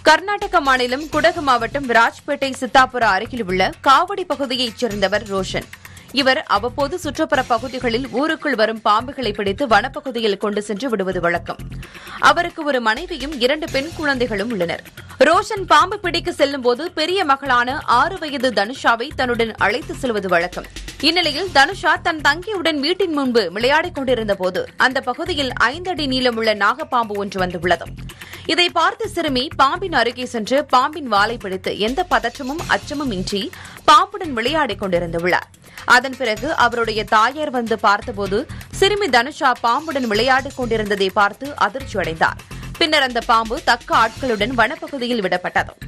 கர்நாடக மாநிலம் குடகு மாவட்டம் விராஜ்பேட்டை சித்தாபுரா அருகில் உள்ள காவடி பகுதியைச் சேர்ந்தவர் ரோஷன் இவர் அவ்வப்போது சுற்றுப்புற பகுதிகளில் ஊருக்குள் வரும் பாம்புகளை பிடித்து வனப்பகுதியில் கொண்டு சென்று விடுவது வழக்கம் அவருக்கு ஒரு மனைவியும் இரண்டு பெண் குழந்தைகளும் உள்ளனர் ரோஷன் பாம்பு பிடிக்க செல்லும்போது பெரிய மகளான ஆறு வயது தனுஷாவை தன்னுடன் அழைத்து செல்வது வழக்கம் இந்நிலையில் தனுஷா தன் தங்கியுடன் வீட்டின் முன்பு விளையாடிக் கொண்டிருந்த போது அந்த பகுதியில் ஐந்தடி நீளமுள்ள நாகப்பாம்பு ஒன்று வந்துள்ளது இதை பார்த்த சிறுமி பாம்பின் அருகே சென்று பாம்பின் வாலை பிடித்து எந்த பதற்றமும் அச்சமும் இன்றி பாம்புடன் விளையாடிக் கொண்டிருந்துள்ளார் அதன் பிறகு அவருடைய தாயார் வந்து பார்த்தபோது சிறுமி தனுஷா பாம்புடன் விளையாடிக் கொண்டிருந்ததை பார்த்து அதிர்ச்சியடைந்தார் பின்னர் அந்த பாம்பு தக்க ஆட்களுடன் வனப்பகுதியில் விடப்பட்டது